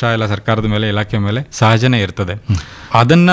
ಇಲ್ಲ ಸರ್ಕಾರದ ಮೇಲೆ ಇಲಾಖೆ ಮೇಲೆ ಸಹಜನೇ ಇರ್ತದೆ ಅದನ್ನ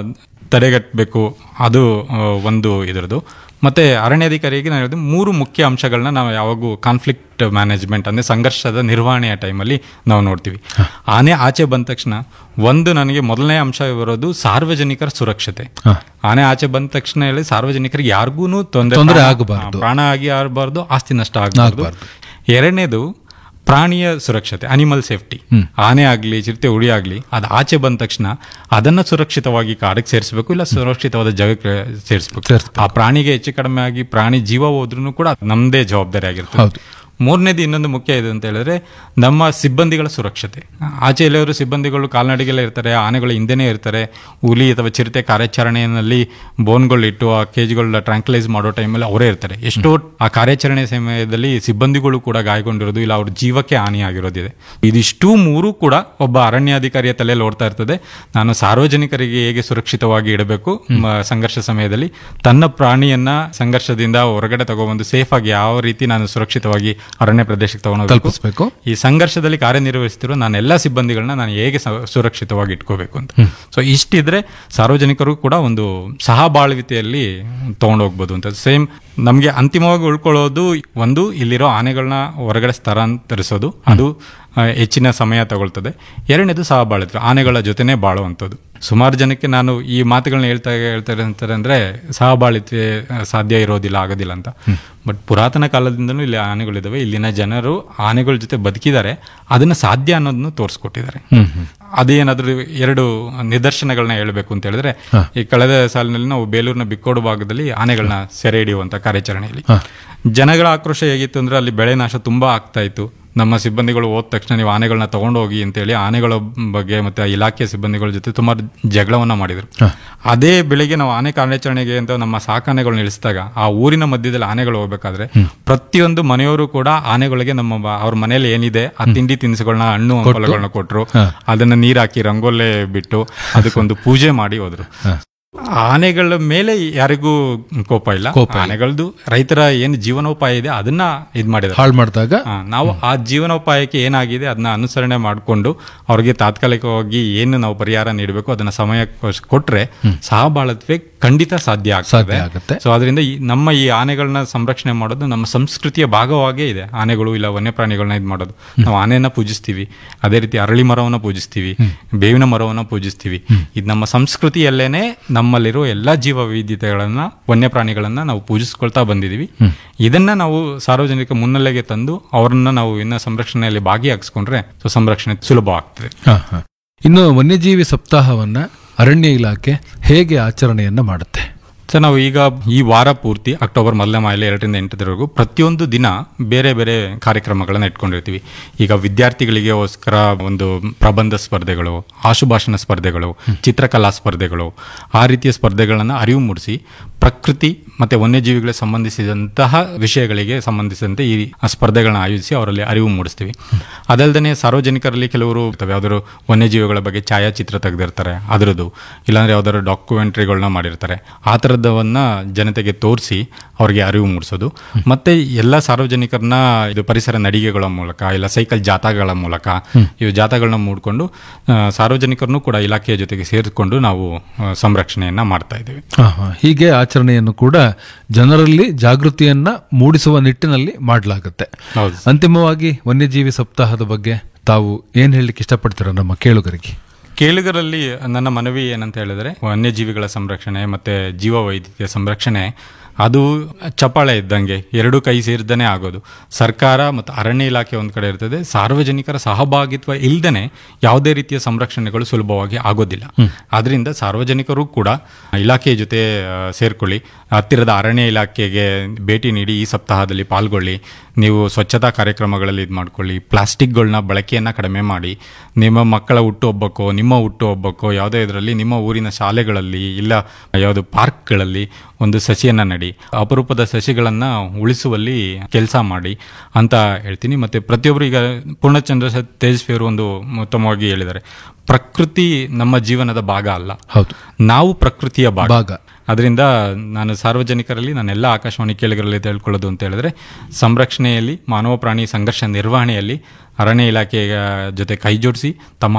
ತಡೆಗಟ್ಟಬೇಕು ಅದು ಆ, ಒಂದು ಇದರದು ಮತ್ತೆ ಅರಣ್ಯಾಧಿಕಾರಿಗೆ ನಾನು ಹೇಳಿದೆ ಮೂರು ಮುಖ್ಯ ಅಂಶಗಳನ್ನ ನಾವು ಯಾವಾಗೂ ಕಾನ್ಫ್ಲಿಕ್ಟ್ ಮ್ಯಾನೇಜ್ಮೆಂಟ್ ಅಂದ್ರೆ ಸಂಘರ್ಷದ ನಿರ್ವಹಣೆಯ ಟೈಮಲ್ಲಿ ನಾವು ನೋಡ್ತೀವಿ ಆನೆ ಆಚೆ ಬಂದ ತಕ್ಷಣ ಒಂದು ನನಗೆ ಮೊದಲನೇ ಅಂಶ ಬರೋದು ಸಾರ್ವಜನಿಕರ ಸುರಕ್ಷತೆ ಹಾ. ಆನೆ ಆಚೆ ಬಂದ ತಕ್ಷಣ ಹೇಳಿ ಸಾರ್ವಜನಿಕರಿಗೆ ಯಾರಿಗೂ ತೊಂದರೆ ತೊಂದ್ರೆ ಪ್ರಾಣ- ಆಗಬಾರ್ದು. ಪ್ರಾಣ ಆಗಿ ಆಗಬಾರ್ದು ಆಸ್ತಿ ನಷ್ಟ ಆಗಬಾರ್ದು ಎರಡನೇದು ಪ್ರಾಣಿಯ ಸುರಕ್ಷತೆ ಅನಿಮಲ್ ಸೇಫ್ಟಿ ಆನೆ ಆಗಲಿ ಚಿರತೆ ಉಳಿ ಆಗಲಿ ಅದು ಆಚೆ ಬಂದ ತಕ್ಷಣ ಅದನ್ನ ಸುರಕ್ಷಿತವಾಗಿ ಕಾಡಿಗೆ ಸೇರಿಸಬೇಕು ಇಲ್ಲ ಸುರಕ್ಷಿತವಾದ ಜಾಗಕ್ಕೆ ಸೇರಿಸಬೇಕು ಸೇರ್ಸ್ಬೇಕು. ಆ ಪ್ರಾಣಿಗೆ ಹೆಚ್ಚು ಕಡಿಮೆ ಆಗಿ ಪ್ರಾಣಿ ಜೀವ ಹೋದ್ರೂ ಕೂಡ ಅದು ನಮ್ಮದೇ ಜವಾಬ್ದಾರಿ ಆಗಿರ್ತದೆ ಹೌದು. ಮೂರನೇದು ಇನ್ನೊಂದು ಮುಖ್ಯ ಇದೆ ಅಂತ ಹೇಳಿದ್ರೆ ನಮ್ಮ ಸಿಬ್ಬಂದಿಗಳ ಸುರಕ್ಷತೆ ಆಚೆ ಎಲ್ಲವರು ಸಿಬ್ಬಂದಿಗಳು ಕಾಲ್ನಡಿಗೆಲ್ಲ ಇರ್ತಾರೆ ಆನೆಗಳು ಹಿಂದೆನೇ ಇರ್ತಾರೆ ಹುಲಿ ಅಥವಾ ಚಿರತೆ ಕಾರ್ಯಾಚರಣೆಯಲ್ಲಿ ಬೋನ್ಗಳಿಟ್ಟು ಆ ಕೇಜ್ಗಳನ್ನ ಟ್ರಾಂಕ್ಲೈಸ್ ಮಾಡೋ ಟೈಮಲ್ಲಿ ಅವರೇ ಇರ್ತಾರೆ ಎಷ್ಟೋ ಆ ಕಾರ್ಯಾಚರಣೆ ಸಮಯದಲ್ಲಿ ಸಿಬ್ಬಂದಿಗಳು ಕೂಡ ಗಾಯಗೊಂಡಿರೋದು ಇಲ್ಲ ಅವ್ರ ಜೀವಕ್ಕೆ ಹಾನಿಯಾಗಿರೋದಿದೆ ಇದಿಷ್ಟು ಮೂರು ಕೂಡ ಒಬ್ಬ ಅರಣ್ಯಾಧಿಕಾರಿಯ ತಲೆಯಲ್ಲಿ ಓಡ್ತಾ ಇರ್ತದೆ ನಾನು ಸಾರ್ವಜನಿಕರಿಗೆ ಹೇಗೆ ಸುರಕ್ಷಿತವಾಗಿ ಇಡಬೇಕು ಮ- ಸಂಘರ್ಷ ಸಮಯದಲ್ಲಿ ತನ್ನ ಪ್ರಾಣಿಯನ್ನ ಸಂಘರ್ಷದಿಂದ ಹೊರಗಡೆ ತಗೊಬಂದು ಸೇಫ್ ಆಗಿ ಯಾವ ರೀತಿ ನಾನು ಸುರಕ್ಷಿತವಾಗಿ ಅರಣ್ಯ ಪ್ರದೇಶಕ್ಕೆ ತಗೊಂಡು ತಲುಪಿಸ್ಬೇಕು ಈ ಸಂಘರ್ಷದಲ್ಲಿ ಕಾರ್ಯನಿರ್ವಹಿಸ್ತಿರೋ ನಾನು ಎಲ್ಲ ಸಿಬ್ಬಂದಿಗಳನ್ನ ನಾನು ಹೇಗೆ ಸ- ಸುರಕ್ಷಿತವಾಗಿ ಇಟ್ಕೋಬೇಕು ಅಂತ ಸೊ ಇಷ್ಟಿದ್ರೆ ಸಾರ್ವಜನಿಕರು ಕೂಡ ಒಂದು ಸಹಬಾಳ್ವಿತೆಯಲ್ಲಿ ತಗೊಂಡೋಗ್ಬೋದು ಅಂತ ಸೇಮ್ ನಮಗೆ ಅಂತಿಮವಾಗಿ ಉಳ್ಕೊಳ್ಳೋದು ಒಂದು ಇಲ್ಲಿರೋ ಆನೆಗಳನ್ನ ಹೊರಗಡೆ ಸ್ಥಳಾಂತರಿಸೋದು ಅದು ಆ, ಹೆಚ್ಚಿನ ಸಮಯ ತಗೊಳ್ತದೆ ಎರಡನೇದು ಸಹಬಾಳ್ವಿಕೆ ಆನೆಗಳ ಜೊತೆನೇ ಬಾಳುವಂಥದ್ದು ಸುಮಾರು ಜನಕ್ಕೆ ನಾನು ಈ ಮಾತುಗಳನ್ನ ಹೇಳ್ತಾ ಹೇಳ್ತಾರೆ ಅಂತಾರೆ ಅಂದ್ರೆ ಸಹಬಾಳ್ವಿಕೆ ಆ, ಸಾಧ್ಯ ಇರೋದಿಲ್ಲ ಆಗೋದಿಲ್ಲ ಅಂತ ಬಟ್ ಪುರಾತನ ಕಾಲದಿಂದನೂ ಇಲ್ಲಿ ಆನೆಗಳಿದಾವೆ ಇಲ್ಲಿನ ಜನರು ಆನೆಗಳ ಜೊತೆ ಬದುಕಿದ್ದಾರೆ ಅದನ್ನ ಸಾಧ್ಯ ಅನ್ನೋದನ್ನು ತೋರಿಸ್ಕೊಟ್ಟಿದ್ದಾರೆ ಅದೇನಾದ್ರೂ ಎರಡು ನಿದರ್ಶನಗಳನ್ನ ಹೇಳಬೇಕು ಅಂತ ಹೇಳಿದ್ರೆ ಈ ಕಳೆದ ಸಾಲಿನಲ್ಲಿ ನಾವು ಬೇಲೂರಿನ ಬಿಕ್ಕೋಡು ಭಾಗದಲ್ಲಿ ಆನೆಗಳನ್ನ ಸೆರೆ ಹಿಡಿಯುವಂತ ಕಾರ್ಯಾಚರಣೆಯಲ್ಲಿ ಜನಗಳ ಆಕ್ರೋಶ ಹೇಗಿತ್ತು ಅಂದ್ರೆ ಅಲ್ಲಿ ಬೆಳೆ ನಾಶ ತುಂಬಾ ಆಗ್ತಾ ಇತ್ತು ನಮ್ಮ ಸಿಬ್ಬಂದಿಗಳು ಹೋದ ತಕ್ಷಣ ನೀವು ಆನೆಗಳನ್ನ ತಗೊಂಡೋಗಿ ಅಂತೇಳಿ ಆನೆಗಳ ಬಗ್ಗೆ ಮತ್ತೆ ಆ ಇಲಾಖೆ ಸಿಬ್ಬಂದಿಗಳ ಜೊತೆ ತುಂಬಾ ಜಗಳವನ್ನ ಮಾಡಿದ್ರು ಅದೇ ಬೆಳಿಗ್ಗೆ ನಾವು ಆನೆ ಕಾರ್ಯಾಚರಣೆಗೆ ಅಂತ ನಮ್ಮ ಸಾಕಾನೆಗಳನ್ನ ಇಳಿಸಿದಾಗ ಆ ಊರಿನ ಮಧ್ಯದಲ್ಲಿ ಆನೆಗಳು ಹೋಗ್ಬೇಕಾದ್ರೆ ಪ್ರತಿಯೊಂದು ಮನೆಯವರು ಕೂಡ ಆನೆಗಳಿಗೆ ನಮ್ಮ ಬ- ಅವ್ರ ಮನೇಲಿ ಏನಿದೆ ಆ ತಿಂಡಿ ತಿನಿಸುಗಳನ್ನ ಹಣ್ಣು ಹಂಪಲುಗಳನ್ನ ಕೊಟ್ರು ಅದನ್ನ ನೀರ್ ಹಾಕಿ ರಂಗೋಲೆ ಬಿಟ್ಟು ಅದಕ್ಕೊಂದು ಪೂಜೆ ಮಾಡಿ ಹೋದ್ರು ಆನೆಗಳ ಮೇಲೆ ಯಾರಿಗೂ ಕೋಪ ಇಲ್ಲ ಆನೆಗಳದ್ದು ರೈತರ ಏನು ಜೀವನೋಪಾಯ ಇದೆ ಅದನ್ನ ಇದ್ ಮಾಡಿದ್ದಾರೆ ಹಾಳು ಮಾಡಿದಾಗ ಆ, ನಾವು ಆ ಜೀವನೋಪಾಯಕ್ಕೆ ಏನಾಗಿದೆ ಅದನ್ನ ಅನುಸರಣೆ ಮಾಡಿಕೊಂಡು ಅವ್ರಿಗೆ ತಾತ್ಕಾಲಿಕವಾಗಿ ಏನು ನಾವು ಪರಿಹಾರ ನೀಡಬೇಕು ಅದನ್ನ ಸಮಯ ಕೊಟ್ರೆ ಸಹಬಾಳತ್ವೆ ಖಂಡಿತ ಸಾಧ್ಯ ಆಗ್ತದೆ ಸಾಧ್ಯ ಆಗುತ್ತೆ. ಸೊ ಅದರಿಂದ ಈ ನಮ್ಮ ಈ ಆನೆಗಳನ್ನ ಸಂರಕ್ಷಣೆ ಮಾಡೋದು ನಮ್ಮ ಸಂಸ್ಕೃತಿಯ ಭಾಗವಾಗೇ ಇದೆ ಆನೆಗಳು ಇಲ್ಲ ವನ್ಯಪ್ರಾಣಿಗಳನ್ನ ಇದು ಮಾಡೋದು ನಾವು ಆನೆಯನ್ನ ಪೂಜಿಸ್ತೀವಿ ಅದೇ ರೀತಿ ಅರಳಿ ಮರವನ್ನ ಪೂಜಿಸ್ತೀವಿ ಬೇವಿನ ಮರವನ್ನ ಪೂಜಿಸ್ತೀವಿ ಇದು ನಮ್ಮ ಸಂಸ್ಕೃತಿಯಲ್ಲೇನೆ ನಮ್ಮಲ್ಲಿರೋ ಎಲ್ಲಾ ಜೀವ ವೈವಿಧ್ಯತೆಗಳನ್ನ ವನ್ಯಪ್ರಾಣಿಗಳನ್ನ ನಾವು ಪೂಜಿಸ್ಕೊಳ್ತಾ ಬಂದಿದೀವಿ ಇದನ್ನ ನಾವು ಸಾರ್ವಜನಿಕ ಮುನ್ನೆಲೆಗೆ ತಂದು ಅವರನ್ನ ನಾವು ಇನ್ನ ಸಂರಕ್ಷಣೆಯಲ್ಲಿ ಭಾಗಿಯಾಗಿಸ್ಕೊಂಡ್ರೆ ಸೊ ಸಂರಕ್ಷಣೆ ಸುಲಭ ಆಗ್ತದೆ ಹಾ, ಹಾ. ಇನ್ನು ವನ್ಯಜೀವಿ ಸಪ್ತಾಹವನ್ನ ಅರಣ್ಯ ಇಲಾಖೆ ಹೇಗೆ ಆಚರಣೆಯನ್ನ ಮಾಡುತ್ತೆ ಸರ್ ನಾವು ಈಗ ಈ ವಾರ ಪೂರ್ತಿ ಅಕ್ಟೋಬರ್ ಮೊದಲನೇ ಮಾಯಲ್ಲಿ ಎರಡರಿಂದ ಎಂಟರವರೆಗೂ ಪ್ರತಿಯೊಂದು ದಿನ ಬೇರೆ ಬೇರೆ ಕಾರ್ಯಕ್ರಮಗಳನ್ನ ಇಟ್ಕೊಂಡಿರ್ತೀವಿ ಈಗ ವಿದ್ಯಾರ್ಥಿಗಳಿಗೋಸ್ಕರ ಒಂದು ಪ್ರಬಂಧ ಸ್ಪರ್ಧೆಗಳು ಆಶುಭಾಷಣ ಸ್ಪರ್ಧೆಗಳು ಚಿತ್ರಕಲಾ ಸ್ಪರ್ಧೆಗಳು ಆ ರೀತಿಯ ಸ್ಪರ್ಧೆಗಳನ್ನು ಅರಿವು ಮೂಡಿಸಿ ಪ್ರಕೃತಿ ಮತ್ತೆ ವನ್ಯಜೀವಿಗಳಿಗೆ ಸಂಬಂಧಿಸಿದಂತಹ ವಿಷಯಗಳಿಗೆ ಸಂಬಂಧಿಸಿದಂತೆ ಈ ಸ್ಪರ್ಧೆಗಳನ್ನ ಆಯೋಜಿಸಿ ಅವರಲ್ಲಿ ಅರಿವು ಮೂಡಿಸ್ತೀವಿ ಅದಲ್ಲದೆ ಸಾರ್ವಜನಿಕರಲ್ಲಿ ಕೆಲವರು ಯಾವ್ದಾದ್ರು ವನ್ಯಜೀವಿಗಳ ಬಗ್ಗೆ ಛಾಯಾಚಿತ್ರ ತೆಗೆದಿರ್ತಾರೆ ಅದರದ್ದು ಇಲ್ಲಾಂದ್ರೆ ಯಾವ್ದಾದ್ರು ಡಾಕ್ಯುಮೆಂಟ್ರಿಗಳನ್ನ ಮಾಡಿರ್ತಾರೆ ಆ ಥರದವನ್ನ ಜನತೆಗೆ ತೋರಿಸಿ ಅವ್ರಿಗೆ ಅರಿವು ಮೂಡಿಸೋದು ಮತ್ತೆ ಎಲ್ಲ ಸಾರ್ವಜನಿಕರನ್ನ ಇದು ಪರಿಸರ ನಡಿಗೆಗಳ ಮೂಲಕ ಇಲ್ಲ ಸೈಕಲ್ ಜಾಥಾಗಳ ಮೂಲಕ ಇವು ಜಾಥಾಗಳನ್ನ ಮೂಡ್ಕೊಂಡು ಆ, ಸಾರ್ವಜನಿಕರನ್ನು ಕೂಡ ಇಲಾಖೆಯ ಜೊತೆಗೆ ಸೇರಿಕೊಂಡು ನಾವು ಆ, ಸಂರಕ್ಷಣೆಯನ್ನ ಮಾಡ್ತಾ ಇದ್ದೀವಿ ಹಾ, ಹಾ. ಹೀಗೆ ಆಚರಣೆಯನ್ನು ಕೂಡ ಜನರಲ್ಲಿ ಜಾಗೃತಿಯನ್ನ ಮೂಡಿಸುವ ನಿಟ್ಟಿನಲ್ಲಿ ಮಾಡಲಾಗುತ್ತೆ ಹೌದು ಅಂತಿಮವಾಗಿ ವನ್ಯಜೀವಿ ಸಪ್ತಾಹದ ಬಗ್ಗೆ ತಾವು ಏನ್ ಹೇಳಲಿಕ್ಕೆ ಇಷ್ಟಪಡ್ತೀರಾ ನಮ್ಮ ಕೇಳುಗರಿಗೆ ಕೇಳುಗರಲ್ಲಿ ನನ್ನ ಮನವಿ ಏನಂತ ಹೇಳಿದ್ರೆ ವನ್ಯಜೀವಿಗಳ ಸಂರಕ್ಷಣೆ ಮತ್ತೆ ಜೀವ ವೈದ್ಯಕೀಯ ಸಂರಕ್ಷಣೆ ಅದು ಚಪ್ಪಾಳೆ ಇದ್ದಂಗೆ ಎರಡು ಕೈ ಸೇರಿದನೇ ಆಗೋದು ಸರ್ಕಾರ ಮತ್ತು ಅರಣ್ಯ ಇಲಾಖೆ ಒಂದ್ ಕಡೆ ಇರ್ತದೆ ಸಾರ್ವಜನಿಕರ ಸಹಭಾಗಿತ್ವ ಇಲ್ದೇನೆ ಯಾವುದೇ ರೀತಿಯ ಸಂರಕ್ಷಣೆಗಳು ಸುಲಭವಾಗಿ ಆಗೋದಿಲ್ಲ ಆದ್ರಿಂದ ಸಾರ್ವಜನಿಕರು ಕೂಡ ಇಲಾಖೆಯ ಜೊತೆ ಆ, ಸೇರ್ಕೊಳ್ಳಿ ಹತ್ತಿರದ ಅರಣ್ಯ ಇಲಾಖೆಗೆ ಭೇಟಿ ನೀಡಿ ಈ ಸಪ್ತಾಹದಲ್ಲಿ ಪಾಲ್ಗೊಳ್ಳಿ ನೀವು ಸ್ವಚ್ಛತಾ ಕಾರ್ಯಕ್ರಮಗಳಲ್ಲಿ ಇದು ಮಾಡ್ಕೊಳ್ಳಿ ಪ್ಲಾಸ್ಟಿಕ್ಗಳನ್ನ ಬಳಕೆಯನ್ನ ಕಡಿಮೆ ಮಾಡಿ ನಿಮ್ಮ ಮಕ್ಕಳ ಹುಟ್ಟುಹಬ್ಬಕ್ಕೋ ನಿಮ್ಮ ಹುಟ್ಟುಹಬ್ಬಕ್ಕೋ ಯಾವುದೇ ಇದರಲ್ಲಿ ನಿಮ್ಮ ಊರಿನ ಶಾಲೆಗಳಲ್ಲಿ ಇಲ್ಲ ಯಾವುದು ಪಾರ್ಕ್ಗಳಲ್ಲಿ ಒಂದು ಸಸಿಯನ್ನ ನಡಿ ಅಪರೂಪದ ಸಸಿಗಳನ್ನ ಉಳಿಸುವಲ್ಲಿ ಕೆಲಸ ಮಾಡಿ ಅಂತ ಹೇಳ್ತೀನಿ ಮತ್ತೆ ಪ್ರತಿಯೊಬ್ಬರು ಈಗ ಪೂರ್ಣಚಂದ್ರ ಸ- ತೇಜಸ್ವಿ ಅವರು ಒಂದು ಉತ್ತಮವಾಗಿ ಹೇಳಿದ್ದಾರೆ ಪ್ರಕೃತಿ ನಮ್ಮ ಜೀವನದ ಭಾಗ ಅಲ್ಲ ಹೌದು ನಾವು ಪ್ರಕೃತಿಯ ಭಾಗ ಭಾಗ ಅದರಿಂದ ನಾನು ಸಾರ್ವಜನಿಕರಲ್ಲಿ ನಾನೆಲ್ಲ ಆಕಾಶವಾಣಿ ಕೇಳಿಗರಲ್ಲಿ ತಿಳ್ಕೊಳ್ಳೋದು ಅಂತ ಹೇಳಿದ್ರೆ ಸಂರಕ್ಷಣೆಯಲ್ಲಿ ಮಾನವ ಪ್ರಾಣಿ ಸಂಘರ್ಷ ನಿರ್ವಹಣೆಯಲ್ಲಿ ಅರಣ್ಯ ಇಲಾಖೆಯ ಜೊತೆ ಕೈ ಜೋಡಿಸಿ ತಮ್ಮ